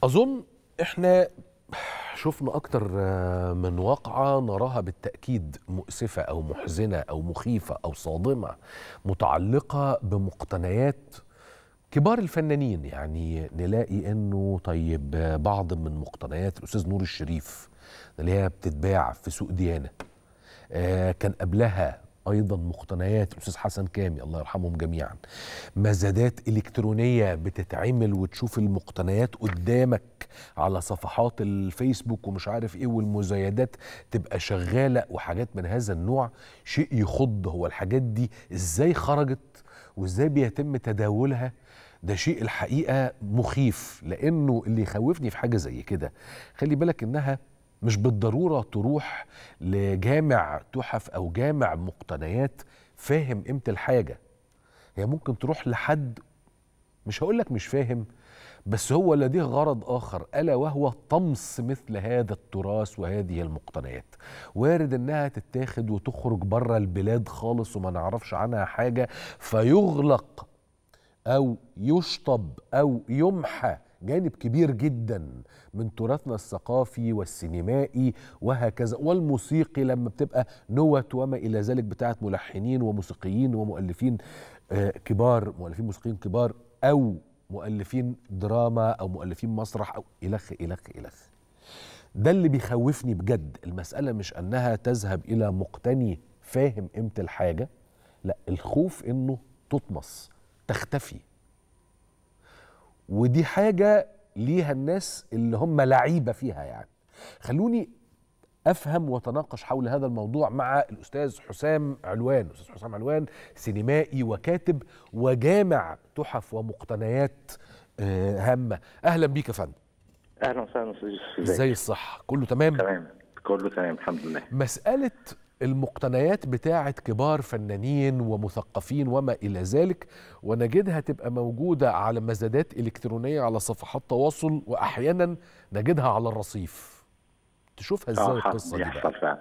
أظن إحنا شفنا أكتر من واقعة نراها بالتأكيد مؤسفة أو محزنة أو مخيفة أو صادمة متعلقة بمقتنيات كبار الفنانين يعني نلاقي انه طيب بعض من مقتنيات الاستاذ نور الشريف اللي هي بتتباع في سوق ديانه آه كان قبلها ايضا مقتنيات الاستاذ حسن كامي الله يرحمهم جميعا مزادات الكترونيه بتتعمل وتشوف المقتنيات قدامك على صفحات الفيسبوك ومش عارف ايه والمزايدات تبقى شغاله وحاجات من هذا النوع شيء يخض هو الحاجات دي ازاي خرجت وازاي بيتم تداولها ده شيء الحقيقه مخيف لانه اللي يخوفني في حاجه زي كده خلي بالك انها مش بالضروره تروح لجامع تحف او جامع مقتنيات فاهم قيمه الحاجه هي ممكن تروح لحد مش هقول لك مش فاهم بس هو لديه غرض اخر الا وهو طمس مثل هذا التراث وهذه المقتنيات وارد انها تتاخد وتخرج بره البلاد خالص وما نعرفش عنها حاجه فيغلق او يشطب او يمحى جانب كبير جدا من تراثنا الثقافي والسينمائي وهكذا والموسيقي لما بتبقى نوت وما الى ذلك بتاعت ملحنين وموسيقيين ومؤلفين آه كبار مؤلفين موسيقيين كبار او مؤلفين دراما او مؤلفين مسرح او الخ الخ الخ ده اللي بيخوفني بجد المساله مش انها تذهب الى مقتني فاهم قيمه الحاجه لا الخوف انه تطمس تختفي ودي حاجة ليها الناس اللي هم لعيبة فيها يعني خلوني أفهم وتناقش حول هذا الموضوع مع الأستاذ حسام علوان أستاذ حسام علوان سينمائي وكاتب وجامع تحف ومقتنيات هامة أهلا بيك يا فندم أهلا وسهلا أستاذ ازاي الصحة كله تمام تمام كله تمام الحمد لله مسألة المقتنيات بتاعة كبار فنانين ومثقفين وما إلى ذلك ونجدها تبقى موجودة على مزادات إلكترونية على صفحات تواصل وأحيانا نجدها على الرصيف تشوفها إزاي آه القصة دي بيحصل بقى فعلا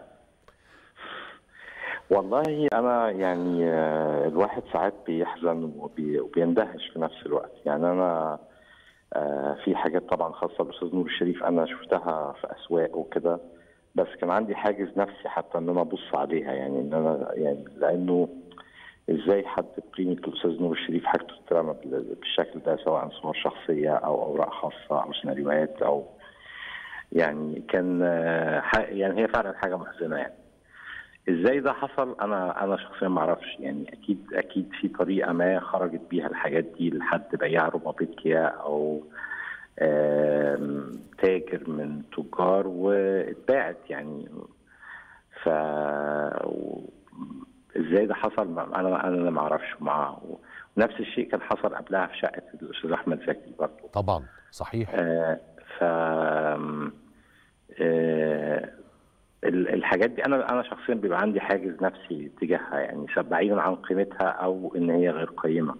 والله أنا يعني آه، الواحد ساعات بيحزن وبي- وبيندهش في نفس الوقت يعني أنا آه، في حاجات طبعا خاصة بالأستاذ نور الشريف أنا شفتها في أسواق وكده بس كان عندي حاجز نفسي حتى ان انا ابص عليها يعني ان انا يعني لانه ازاي حد بقيمه الاستاذ نور الشريف حاجته تترمى بال- بالشكل ده سواء صور شخصيه او اوراق خاصه او سيناريوهات او يعني كان آه، ح- يعني هي فعلا حاجه محزنه يعني ازاي ده حصل انا انا شخصيا ما اعرفش يعني اكيد اكيد في طريقه ما خرجت بيها الحاجات دي لحد بياع روبابيكيا او آم، تاجر من تجار واتباعت يعني ف و- ازاي ده حصل ما- انا انا ما اعرفش مع ونفس الشيء كان حصل قبلها في شقه الاستاذ احمد زكي برضه طبعا صحيح آه، ف آم، آه، ال- الحاجات دي انا انا شخصيا بيبقى عندي حاجز نفسي تجاهها يعني بعيدا عن قيمتها او ان هي غير قيمه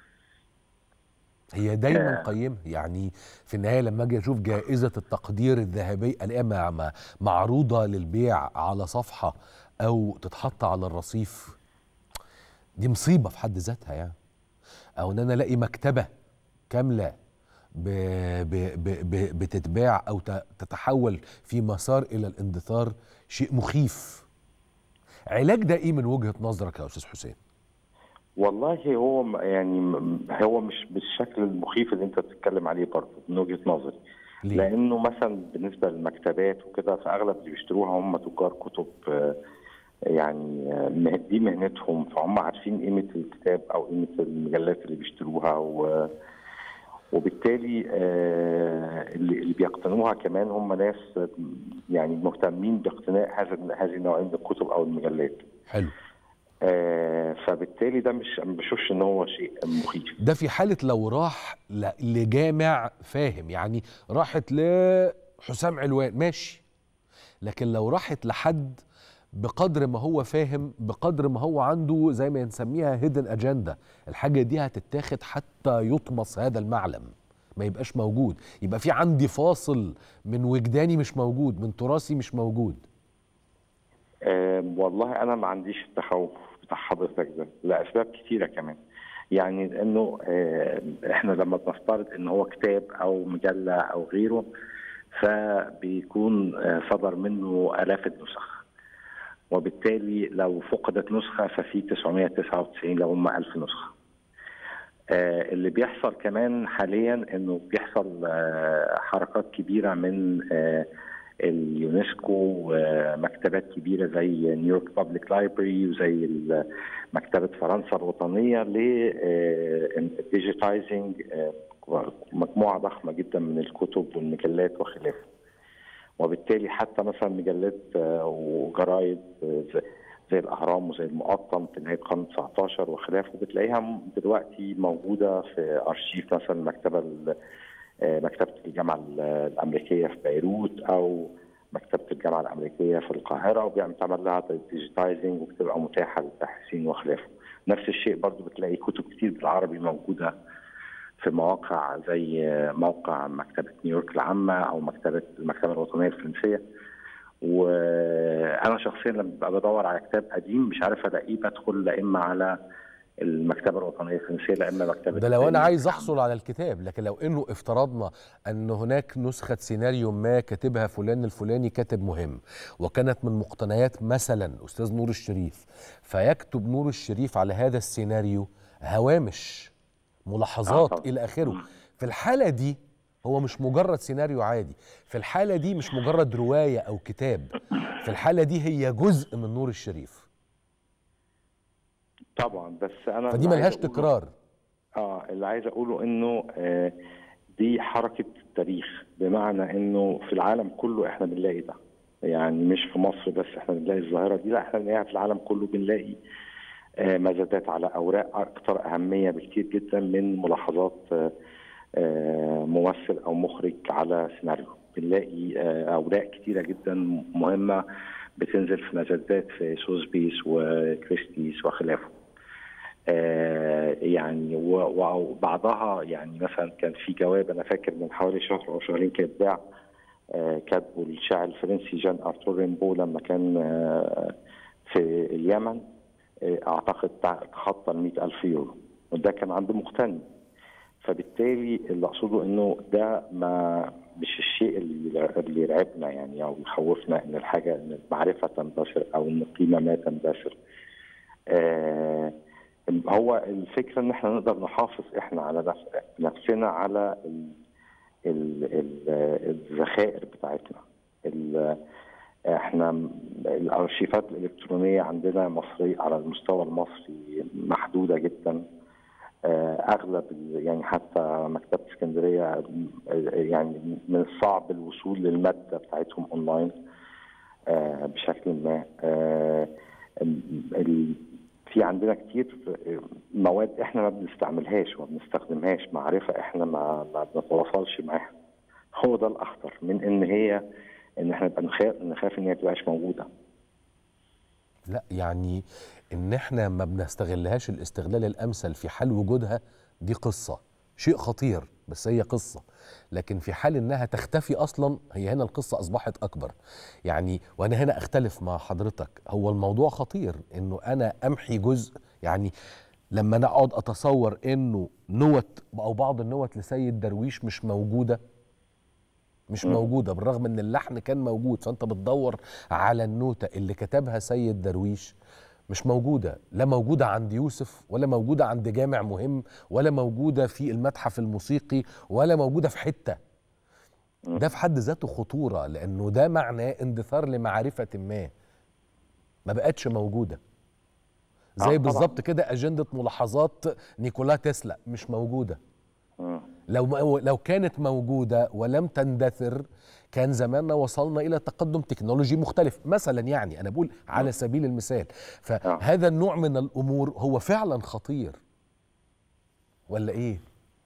هي دايما آه. قيمة يعني في النهاية لما أجي أشوف جائزة التقدير الذهبية ألاقيها مع- مع- معروضة للبيع على صفحة أو تتحط على الرصيف دي مصيبة في حد ذاتها يعني أو إن أنا ألاقي مكتبة كاملة ب ب ب ب بتتباع أو ت- تتحول في مسار إلى الاندثار شيء مخيف علاج ده إيه من وجهة نظرك يا أستاذ حسين؟ والله هو م- يعني م- هو مش بالشكل المخيف اللي انت بتتكلم عليه برضه من وجهه نظري ليه؟ لانه مثلا بالنسبه للمكتبات وكده فاغلب اللي بيشتروها هم تجار كتب آه، يعني آه، مه- دي مهنتهم فهم عارفين قيمه الكتاب او قيمه المجلات اللي بيشتروها و وبالتالي آه، اللي اللي بيقتنوها كمان هم ناس آه، يعني مهتمين باقتناء هذا هذه النوعيه من الكتب او المجلات حلو آه، فبالتالي ده مش ما بشوفش ان هو شيء مخيف ده في حالة لو راح ل- لجامع فاهم يعني راحت لحسام علوان ماشي لكن لو راحت لحد بقدر ما هو فاهم بقدر ما هو عنده زي ما نسميها هيدن اجندا الحاجة دي هتتاخد حتى يطمس هذا المعلم ما يبقاش موجود يبقى في عندي فاصل من وجداني مش موجود من تراثي مش موجود آه، والله انا ما عنديش التخوف بتاع حضرتك ده لاسباب كتيره كمان يعني انه آه، احنا لما بنفترض ان هو كتاب او مجله او غيره فبيكون آه، صدر منه الاف النسخ وبالتالي لو فقدت نسخه ففي 999 لو هم 1000 نسخه آه، اللي بيحصل كمان حاليا انه بيحصل آه، حركات كبيره من آه، اليونسكو ومكتبات كبيره زي نيويورك بابليك لايبرري وزي ال- مكتبه فرنسا الوطنيه للديجيتايزنج مجموعه ضخمه جدا من الكتب والمجلات وخلافه وبالتالي حتى مثلا مجلات آه، وجرايد آه، زي- زي الاهرام وزي المقطم في نهايه القرن 19 وخلافه بتلاقيها م- دلوقتي موجوده في ارشيف مثلا المكتبه ال- آه، مكتبه الجامعه ال- الامريكيه في بيروت او مكتبه الجامعه الامريكيه في القاهره وبيعمل لها ديجيتايزنج وبتبقى متاحه للباحثين وخلافه. نفس الشيء برضو بتلاقي كتب كتير بالعربي موجوده في مواقع زي موقع مكتبه نيويورك العامه او مكتبه المكتبه الوطنيه الفرنسيه وانا شخصيا لما ببقى بدور على كتاب قديم مش عارف الاقيه بدخل لا اما على المكتبه الوطنيه الفرنسيه لا اما مكتبه ده لو انا نيويورك عايز العامة. احصل على الكتاب لكن لو انه افترضنا ان هناك نسخه سيناريو ما كاتبها فلان الفلاني كاتب مهم وكانت من مقتنيات مثلا استاذ نور الشريف فيكتب نور الشريف على هذا السيناريو هوامش ملاحظات طبعا. الى اخره في الحاله دي هو مش مجرد سيناريو عادي في الحاله دي مش مجرد روايه او كتاب في الحاله دي هي جزء من نور الشريف طبعا بس انا فدي اللي عايز ملهاش أقوله- تكرار اه اللي عايز اقوله انه آه دي حركه التاريخ بمعنى انه في العالم كله احنا بنلاقي ده يعني مش في مصر بس احنا بنلاقي الظاهره دي لا احنا بنلاقيها في العالم كله بنلاقي آه مزادات على اوراق اكثر اهميه بكتير جدا من ملاحظات آه آه ممثل او مخرج على سيناريو بنلاقي آه اوراق كتيره جدا مهمه بتنزل في مزادات في سوزبيس وكريستيس وخلافه آه، يعني و- وبعضها يعني مثلا كان في جواب انا فاكر من حوالي شهر او شهرين كده اتباع آه، كاتبه الشاعر الفرنسي جان ارتور ريمبو لما كان آه، في اليمن آه، اعتقد تع- تخطى ال 100000 يورو وده كان عند مقتني فبالتالي اللي اقصده انه ده ما مش الشيء اللي اللي يرعبنا يعني او يخوفنا ان الحاجه ان المعرفه تندثر او ان القيمه ما تندثر. آه هو الفكره ان احنا نقدر نحافظ احنا على نفس- نفسنا على ال ال ال الذخائر بتاعتنا. ال- احنا م- الارشيفات الالكترونيه عندنا مصري على المستوى المصري محدوده جدا. آه، اغلب ال- يعني حتى مكتبه اسكندريه آه، يعني من الصعب الوصول للماده بتاعتهم اونلاين آه، بشكل ما آه، ال- ال- في عندنا كتير مواد احنا ما بنستعملهاش وما بنستخدمهاش معرفه احنا ما ما بنتواصلش معاها هو ده الاخطر من ان هي ان احنا نبقى نخاف نخاف ان هي تبقاش موجوده لا يعني ان احنا ما بنستغلهاش الاستغلال الامثل في حال وجودها دي قصه شيء خطير بس هي قصه لكن في حال انها تختفي اصلا هي هنا القصه اصبحت اكبر يعني وانا هنا اختلف مع حضرتك هو الموضوع خطير انه انا امحي جزء يعني لما انا اقعد اتصور انه نوت او بعض النوت لسيد درويش مش موجوده مش موجوده بالرغم ان اللحن كان موجود فانت بتدور على النوتة اللي كتبها سيد درويش مش موجودة لا موجودة عند يوسف ولا موجودة عند جامع مهم ولا موجودة في المتحف الموسيقي ولا موجودة في حتة ده في حد ذاته خطورة لأنه ده معناه اندثار لمعرفة ما ما بقتش موجودة آه، زي طبعاً. بالظبط كده أجندة ملاحظات نيكولا تسلا مش موجودة مم. لو لو كانت موجودة ولم تندثر كان زماننا وصلنا إلى تقدم تكنولوجي مختلف مثلا يعني أنا بقول على سبيل المثال فهذا النوع من الأمور هو فعلا خطير ولا إيه؟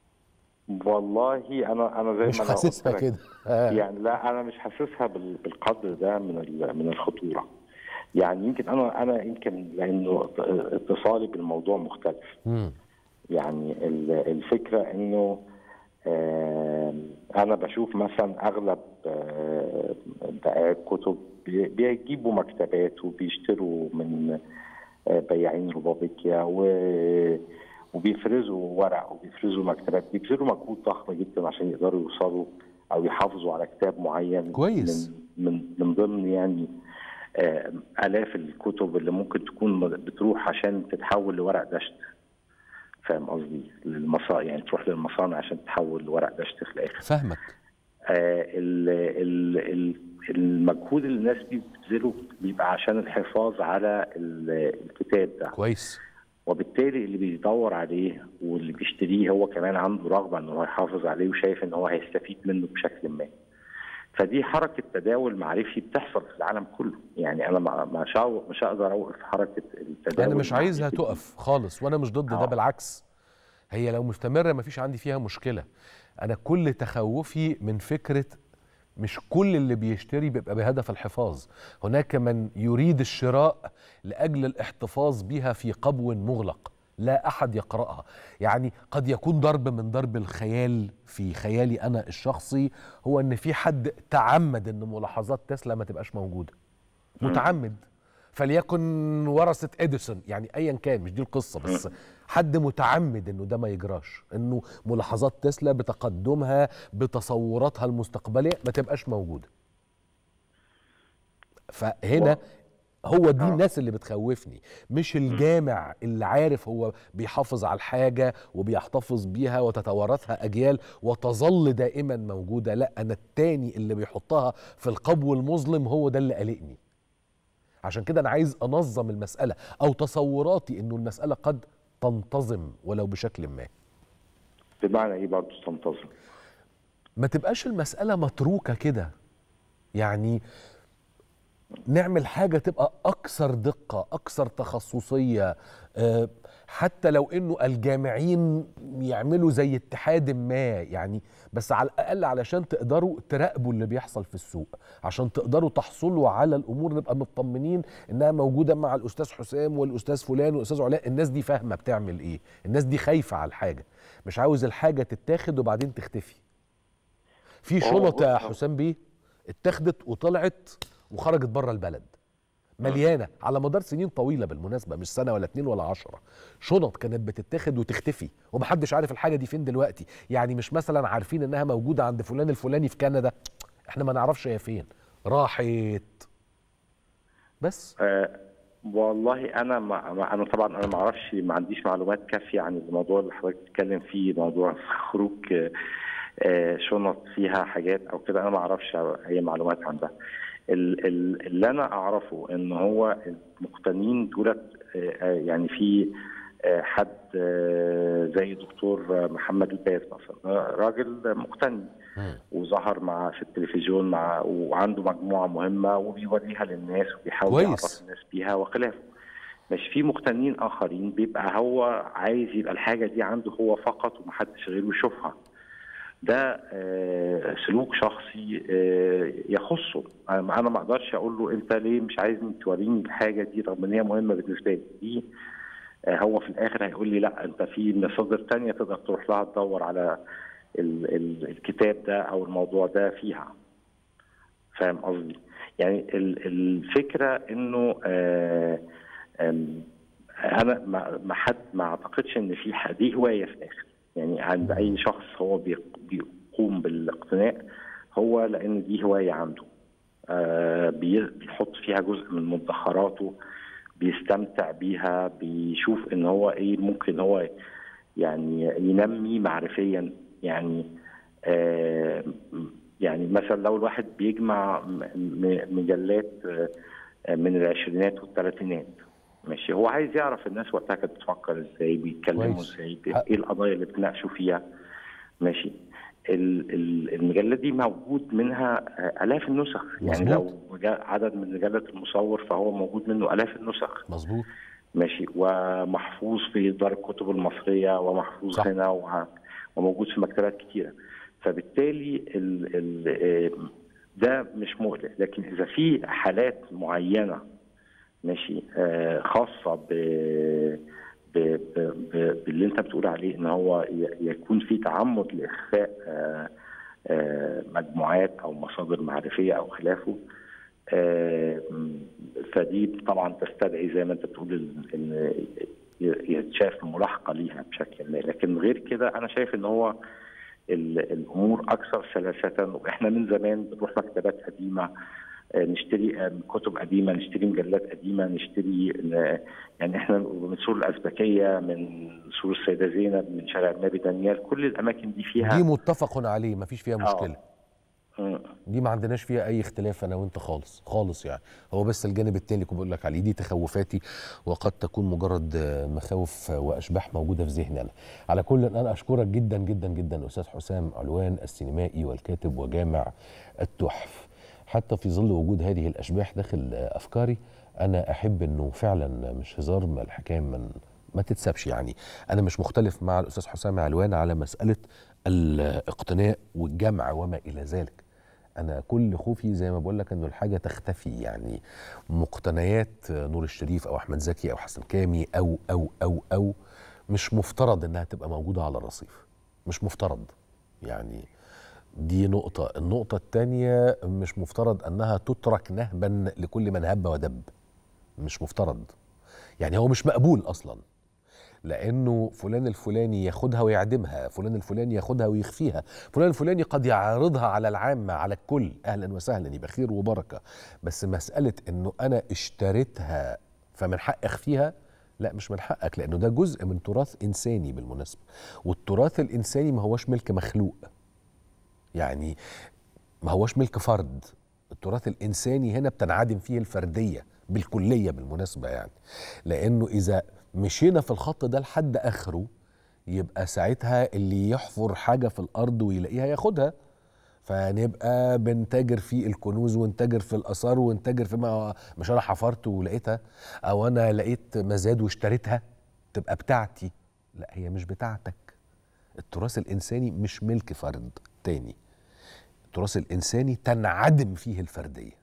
والله انا انا زي مش ما أنا حاسسها قلت لك، كده آه. يعني لا انا مش حاسسها بال- بالقدر ده من ال- من الخطوره يعني يمكن انا انا يمكن لانه اتصالي بالموضوع مختلف مم. يعني ال- الفكره انه آم، انا بشوف مثلا اغلب آه، بائعي الكتب بي- بيجيبوا مكتبات وبيشتروا من آه، بياعين روبابيكيا و وبيفرزوا ورق وبيفرزوا مكتبات بيبذلوا مجهود ضخم جدا عشان يقدروا يوصلوا او يحافظوا على كتاب معين كويس. من من من ضمن يعني آه، الاف الكتب اللي ممكن تكون بتروح عشان تتحول لورق دشت فاهم قصدي للمصانع يعني تروح للمصانع عشان تتحول لورق دشت في الاخر فاهمك آه، ال- ال- ال- المجهود اللي الناس دي بتبذله بيبقى عشان الحفاظ على ال- الكتاب ده كويس وبالتالي اللي بيدور عليه واللي بيشتريه هو كمان عنده رغبه ان هو يحافظ عليه وشايف ان هو هيستفيد منه بشكل ما. فدي حركه تداول معرفي بتحصل في العالم كله، يعني انا ما- مش هقو- مش هقدر اوقف حركه التداول انا مش عايزها المعرفي. تقف خالص وانا مش ضد ده آه. بالعكس هي لو مستمره مفيش عندي فيها مشكله انا كل تخوفي من فكره مش كل اللي بيشتري بيبقى بهدف الحفاظ هناك من يريد الشراء لاجل الاحتفاظ بها في قبو مغلق لا احد يقراها يعني قد يكون ضرب من ضرب الخيال في خيالي انا الشخصي هو ان في حد تعمد ان ملاحظات تسلا ما تبقاش موجوده متعمد فليكن ورثة اديسون يعني ايا كان مش دي القصه بس حد متعمد انه ده ما يجراش انه ملاحظات تسلا بتقدمها بتصوراتها المستقبليه ما تبقاش موجوده فهنا هو دي آه. الناس اللي بتخوفني مش الجامع اللي عارف هو بيحافظ على الحاجة وبيحتفظ بيها وتتوارثها أجيال وتظل دائما موجودة لا أنا التاني اللي بيحطها في القبو المظلم هو ده اللي قلقني عشان كده أنا عايز أنظم المسألة أو تصوراتي إنه المسألة قد تنتظم ولو بشكل ما بمعنى ايه برضه تنتظم؟ ما تبقاش المسألة متروكة كده يعني نعمل حاجة تبقى أكثر دقة أكثر تخصصية آه، حتى لو إنه الجامعين يعملوا زي اتحاد ما يعني بس على الأقل علشان تقدروا تراقبوا اللي بيحصل في السوق عشان تقدروا تحصلوا على الأمور نبقى مطمنين إنها موجودة مع الأستاذ حسام والأستاذ فلان والأستاذ علاء الناس دي فاهمة بتعمل إيه الناس دي خايفة على الحاجة مش عاوز الحاجة تتاخد وبعدين تختفي في هو شنط يا بص- حسام بيه اتاخدت وطلعت وخرجت بره البلد مليانه على مدار سنين طويله بالمناسبه مش سنه ولا اتنين ولا عشرة شنط كانت بتتاخد وتختفي ومحدش عارف الحاجه دي فين دلوقتي يعني مش مثلا عارفين انها موجوده عند فلان الفلاني في كندا احنا ما نعرفش هي فين راحت بس آه والله انا ما ما- انا طبعا انا ما اعرفش ما عنديش معلومات كافيه عن الموضوع اللي حضرتك بتتكلم فيه موضوع خروج آه، آه، شنط فيها حاجات او كده انا ما اعرفش اي معلومات عن ده ال- ال- اللي انا اعرفه ان هو المقتنين دولت آه، آه، يعني في آه، حد آه، زي دكتور محمد الباز مثلا آه، راجل مقتني وظهر مع في التلفزيون مع وعنده مجموعه مهمه وبيوريها للناس وبيحاول كويس. يعرف الناس بيها وخلافه مش في مقتنين اخرين بيبقى هو عايز يبقى الحاجه دي عنده هو فقط ومحدش غيره يشوفها ده آه، سلوك شخصي آه، يخصه انا أنا ما اقدرش اقول له انت ليه مش عايزني توريني الحاجه دي رغم ان هي مهمه بالنسبه لي دي آه، هو في الاخر هيقول لي لا انت في مصادر تانية تقدر تروح لها تدور على ال ال الكتاب ده او الموضوع ده فيها فاهم قصدي يعني ال- الفكره انه آه، آم، انا ما ما حد ما اعتقدش ان في حد دي هوايه في الاخر يعني عند اي شخص هو بيق- بيقوم بالاقتناء هو لان دي هوايه عنده آه، بي- بيحط فيها جزء من مدخراته بيستمتع بيها بيشوف ان هو ايه ممكن هو يعني ينمي معرفيا يعني آه، يعني مثلا لو الواحد بيجمع م- م- مجلات آه، من العشرينات والثلاثينات ماشي هو عايز يعرف الناس وقتها كانت بتفكر ازاي بيتكلموا كويس. ازاي ايه القضايا اللي بيتناقشوا فيها ماشي ال- ال- المجله دي موجود منها آه، الاف النسخ يعني مظبوط. لو جاء عدد من مجله المصور فهو موجود منه الاف النسخ مظبوط ماشي ومحفوظ في دار الكتب المصريه ومحفوظ صح. هنا وع- وموجود في مكتبات كتيره فبالتالي ال ال آه، ده مش مقلق لكن اذا في حالات معينه ماشي آه، خاصه ب ب- ب- ب- باللي انت بتقول عليه ان هو ي- يكون في تعمد لاخفاء آه، آه، مجموعات او مصادر معرفيه او خلافه آه، م- فدي طبعا تستدعي زي ما انت بتقول ال- ان يتشاف ملاحقه ليها بشكل ما لكن غير كده انا شايف ان هو الامور اكثر سلاسه واحنا من زمان بنروح مكتبات قديمه نشتري كتب قديمه نشتري مجلات قديمه نشتري يعني احنا من سور الازبكيه من سور السيده زينب من شارع النبي دانيال كل الاماكن دي فيها دي متفق عليه ما فيش فيها مشكله آه. دي ما عندناش فيها اي اختلاف انا وانت خالص خالص يعني هو بس الجانب التاني اللي بقول لك عليه دي تخوفاتي وقد تكون مجرد مخاوف واشباح موجوده في ذهني انا على كل انا اشكرك جدا جدا جدا استاذ حسام علوان السينمائي والكاتب وجامع التحف حتى في ظل وجود هذه الاشباح داخل افكاري انا احب انه فعلا مش هزار ما الحكايه من ما تتسابش يعني انا مش مختلف مع الاستاذ حسام علوان على مساله الاقتناء والجمع وما الى ذلك انا كل خوفي زي ما بقول لك انه الحاجه تختفي يعني مقتنيات نور الشريف او احمد زكي او حسن كامي او او او او مش مفترض انها تبقى موجوده على الرصيف مش مفترض يعني دي نقطة النقطة الثانية مش مفترض أنها تترك نهبا لكل من هب ودب مش مفترض يعني هو مش مقبول أصلا لأنه فلان الفلاني ياخدها ويعدمها فلان الفلاني ياخدها ويخفيها فلان الفلاني قد يعرضها على العامة على الكل أهلا وسهلا يبقى خير وبركة بس مسألة أنه أنا اشتريتها فمن حق أخفيها لا مش من حقك لأنه ده جزء من تراث إنساني بالمناسبة والتراث الإنساني ما هوش ملك مخلوق يعني ما هوش ملك فرد التراث الإنساني هنا بتنعدم فيه الفردية بالكلية بالمناسبة يعني لأنه إذا مشينا في الخط ده لحد آخره يبقى ساعتها اللي يحفر حاجة في الأرض ويلاقيها ياخدها فنبقى بنتاجر في الكنوز ونتاجر في الآثار ونتاجر في ما مش أنا حفرت ولقيتها أو أنا لقيت مزاد واشتريتها تبقى بتاعتي لا هي مش بتاعتك التراث الإنساني مش ملك فرد تاني التراث الإنساني تنعدم فيه الفردية